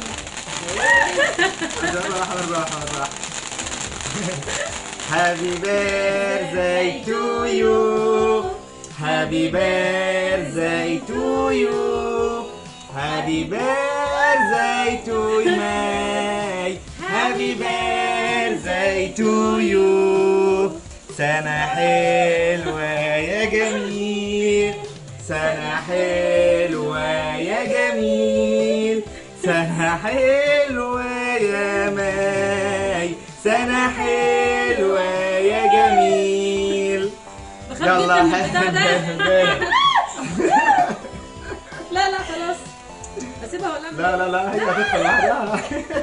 بالراحه بالراحه بالراحه Happy birthday to you Happy birthday to you Happy birthday to May Happy birthday to you سنة حلوة يا جميل سنة حلوة يا جميل سنة حلوة يا ماي سنة حلوة يا جميل بخاف جدا من البتاع ده لا لا خلاص اسيبها ولا أعمل لا لا لا هي هتدخل لوحدها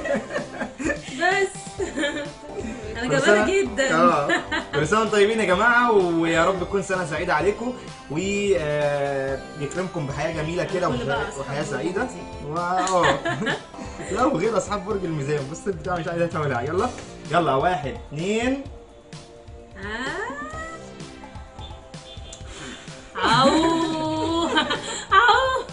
بس انا كل جبانه سنة- جدا اه كل سنه وانتم طيبين يا جماعه ويا رب تكون سنه سعيده عليكم ويكرمكم بحياه جميله كده كل بقى وح- أصحاب وحياه برج سعيده الميزان. واو لا وغير اصحاب برج الميزان بص البتاع مش عايزه تولع يلا يلا واحد اثنين عو عو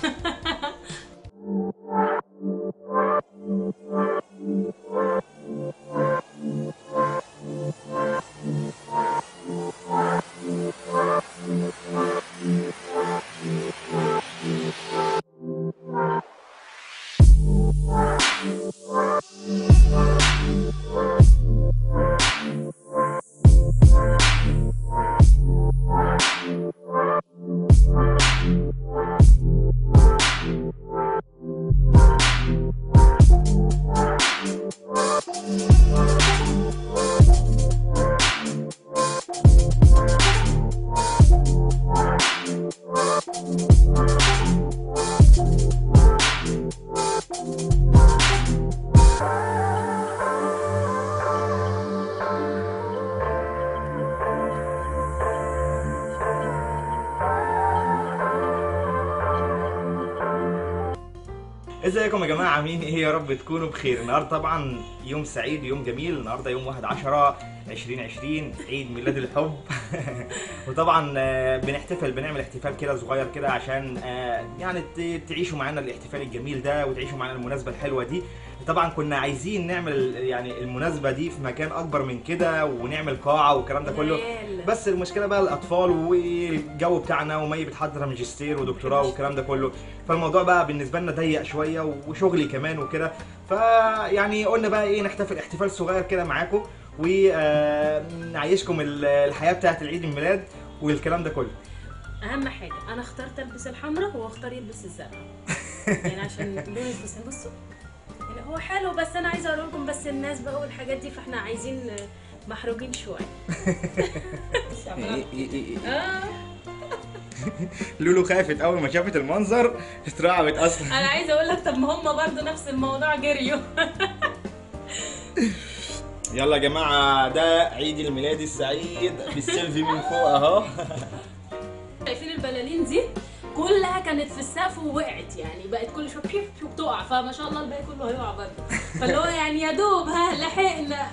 ازيكم يا جماعه عاملين ايه يا رب تكونوا بخير النهارده طبعا يوم سعيد يوم جميل النهارده يوم 1 10 2020 عيد ميلاد الحب وطبعا آه، بنحتفل بنعمل احتفال كده صغير كده عشان آه، يعني ت- تعيشوا معانا الاحتفال الجميل ده وتعيشوا معانا المناسبه الحلوه دي طبعا كنا عايزين نعمل يعني المناسبه دي في مكان اكبر من كده ونعمل قاعه والكلام ده كله ليل. بس المشكله بقى الاطفال والجو بتاعنا ومي بتحضر ماجستير ودكتوراه والكلام ده كله فالموضوع بقى بالنسبه لنا ضيق شويه وشغلي كمان وكده فيعني قلنا بقى ايه نحتفل احتفال صغير كده معاكم ونعيشكم ال- الحياه بتاعت العيد الميلاد والكلام ده كله اهم حاجه انا اخترت البس الحمراء وهو اختار يلبس الزرقاء يعني عشان لون الفستان بصوا يعني هو حلو بس انا عايزه اقول لكم بس الناس بقى والحاجات دي فاحنا عايزين محروجين شويه اه لولو خافت اول ما شافت المنظر اترعبت اصلا انا عايزه اقول لك طب ما هم برضه نفس الموضوع جريوا يلا يا جماعه ده عيد الميلاد السعيد بالسيلفي من فوق اهو شايفين البلالين دي كلها كانت في السقف ووقعت يعني بقت كل شويه بيف بيف بتقع فما شاء الله الباقي كله هيقع برضه فاللي هو يعني يا دوب ها لحقنا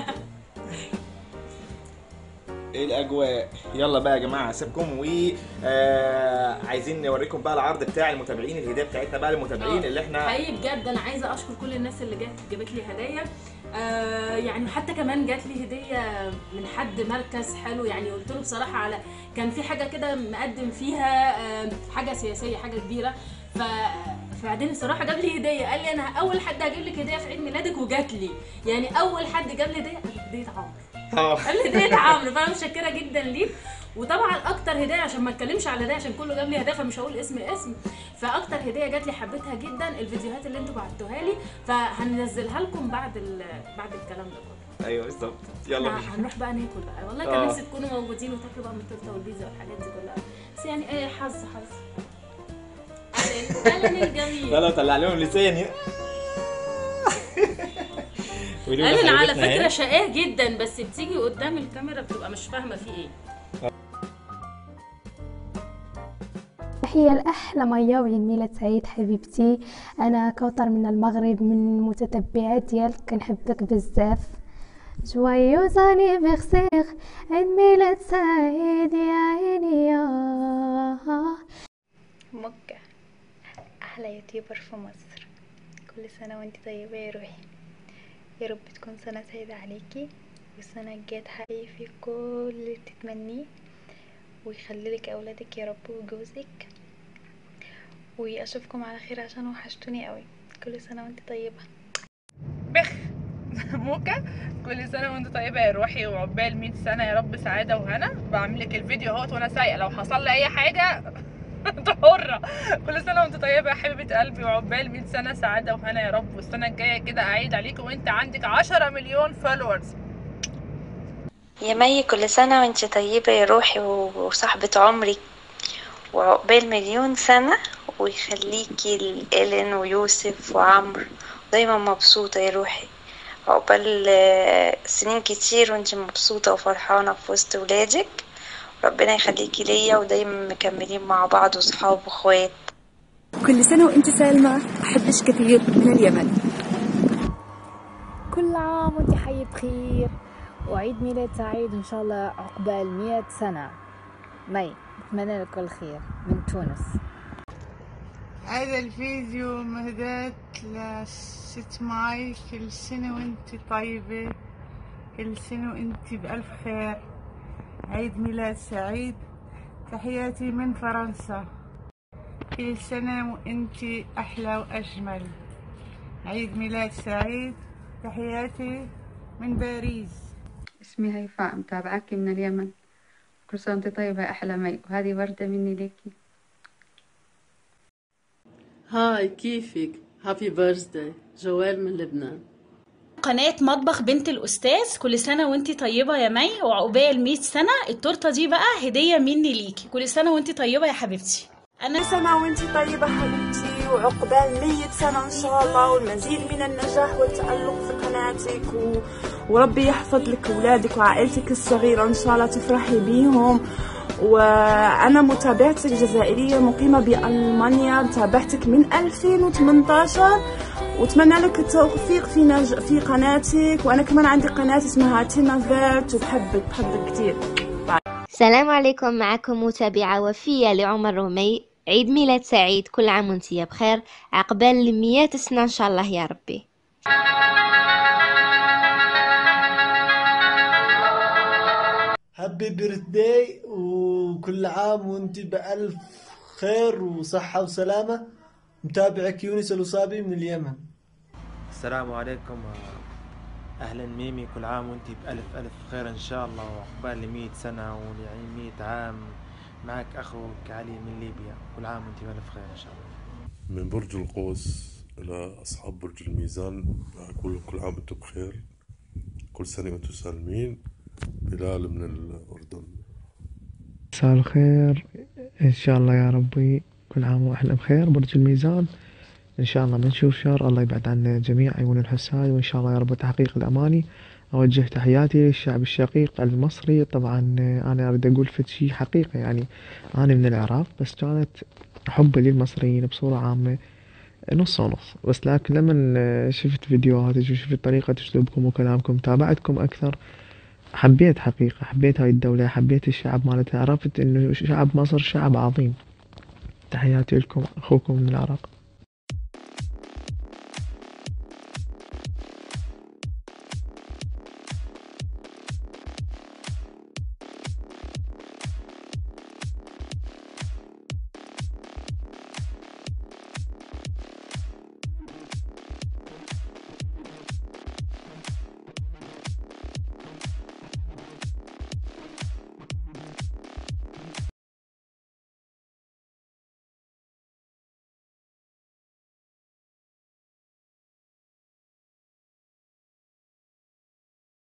ايه الاجواء يلا بقى يا جماعه هسيبكم و آه عايزين نوريكم بقى العرض بتاع المتابعين الهديه بتاعتنا بقى للمتابعين آه. اللي احنا حقيقي بجد انا عايزه اشكر كل الناس اللي جت جابت لي هدايا آه يعني حتى كمان جات لي هديه من حد مركز حلو يعني قلت له بصراحه على كان في حاجه كده مقدم فيها آه حاجه سياسيه حاجه كبيره ف فبعدين الصراحه جاب لي هديه قال لي انا اول حد هجيب لك هديه في عيد ميلادك وجات لي يعني اول حد جاب لي هديه قال لي هديه عمرو اه قال لي هديه عمرو فانا متشكره جدا ليك وطبعا اكتر هديه عشان ما اتكلمش على هديه عشان كله جاب لي هديه فمش هقول اسم اسم فاكتر هديه جات لي حبيتها جدا الفيديوهات اللي انتوا بعتوها لي فهننزلها لكم بعد ال... بعد الكلام ده كله ايوه بالظبط يلا احنا بينا هنروح بقى ناكل بقى والله كان آه. نفسي تكونوا موجودين وتاكلوا بقى من التورته والبيتزا والحاجات دي كلها بس يعني ايه حظ حظ أهلاً، أهلاً الجميل يلا طلع لهم لساني ولولو ألين على حبيبتنا فكرة اهي. شقاه جدا بس بتيجي قدام الكاميرا بتبقى مش فاهمة في ايه تحية لأحلى ميا وعيد ميلاد سعيد حبيبتي أنا كوثر من المغرب من متتبعات ديالك كنحبك بزاف جوايوز انيفرسير عيد ميلاد سعيد يا عيني يا مكة أحلى يوتيوبر في مصر كل سنة وانت طيبة يا روحي يا رب تكون سنة سعيدة عليكي والسنة الجاية تحققي فيه كل اللي بتتمنيه ويخليلك أولادك يا رب وجوزك وأشوفكم على خير عشان وحشتوني قوي كل سنة وانت طيبة بخ موكا كل سنة وانت طيبة يا روحي وعقبال 100 سنة يا رب سعادة وهنا بعمل لك الفيديو اهوت وانا سايقة لو حصل لي اي حاجة انت حرة كل سنة وانت طيبة يا حبيبة قلبي وعقبال 100 سنة سعادة وهنا يا رب والسنة الجاية كده اعيد عليك وانت عندك 10 مليون فولورز يا مي كل سنة وانت طيبة يا روحي وصاحبة عمري وعقبال مليون سنة ويخليكي لإلين ويوسف وعمرو دايما مبسوطة يا روحي عقبال آه، سنين كتير وانت مبسوطة وفرحانة في وسط ولادك ربنا يخليكي ليا ودايما مكملين مع بعض وصحاب واخوات كل سنة وانت سالمة أحبش كثير من اليمن كل عام وانت حي بخير وعيد ميلاد سعيد ان شاء الله عقبال مئة سنة مي بتمنى لك كل خير من تونس هذا الفيديو مهداة لست ماي كل سنة وانت طيبة كل سنة وانت بألف خير عيد ميلاد سعيد تحياتي من فرنسا كل سنة وانت أحلى وأجمل عيد ميلاد سعيد تحياتي من باريس اسمي هيفاء متابعاكي من اليمن كل سنة وانت طيبة يا أحلى مي وهذه وردة مني ليكي هاي كيفك هابي بيرثداي جوال من لبنان قناة مطبخ بنت الأستاذ كل سنة وانتي طيبة يا مي وعقبال 100 سنة التورتة دي بقى هدية مني ليكي كل سنة وانتي طيبة يا حبيبتي أنا سنة وانتي طيبة حبيبتي وعقبال مية سنة إن شاء الله والمزيد من النجاح والتألق في قناتك و... وربي يحفظ لك أولادك وعائلتك الصغيرة إن شاء الله تفرحي بيهم وأنا متابعتك جزائرية مقيمة بألمانيا متابعتك من 2018 واتمنى لك التوفيق في نج... في قناتك وانا كمان عندي قناه اسمها تينا فيرت وبحبك بحبك كثير السلام عليكم معكم متابعة وفية لعمر رومي عيد ميلاد سعيد كل عام وانتي بخير عقبال المئات سنة ان شاء الله يا ربي هابي بيرثداي وكل عام وانت بألف خير وصحة وسلامة متابعك يونس الوصابي من اليمن السلام عليكم أهلا ميمي كل عام وانت بألف ألف خير إن شاء الله وعقبال مية سنة ولعين مية عام معك أخوك علي من ليبيا كل عام وانت بألف خير إن شاء الله من برج القوس إلى أصحاب برج الميزان أقول كل عام وانتم بخير كل سنة وانتم سالمين بلال من الأردن مساء الخير إن شاء الله يا ربي كل عام وإحنا بخير برج الميزان إن شاء الله ما نشوف شر الله يبعد عنا جميع عيون الحساد وإن شاء الله يا رب تحقيق الأماني أوجه تحياتي للشعب الشقيق المصري طبعا أنا أريد أقول فد شي حقيقة يعني أنا من العراق بس كانت حبي للمصريين بصورة عامة نص ونص بس لكن لما شفت فيديوهاتك وشفت طريقة أسلوبكم وكلامكم تابعتكم أكثر حبيت حقيقة حبيت هاي الدولة حبيت الشعب مالتها عرفت إنه شعب مصر شعب عظيم تحياتي لكم أخوكم من العراق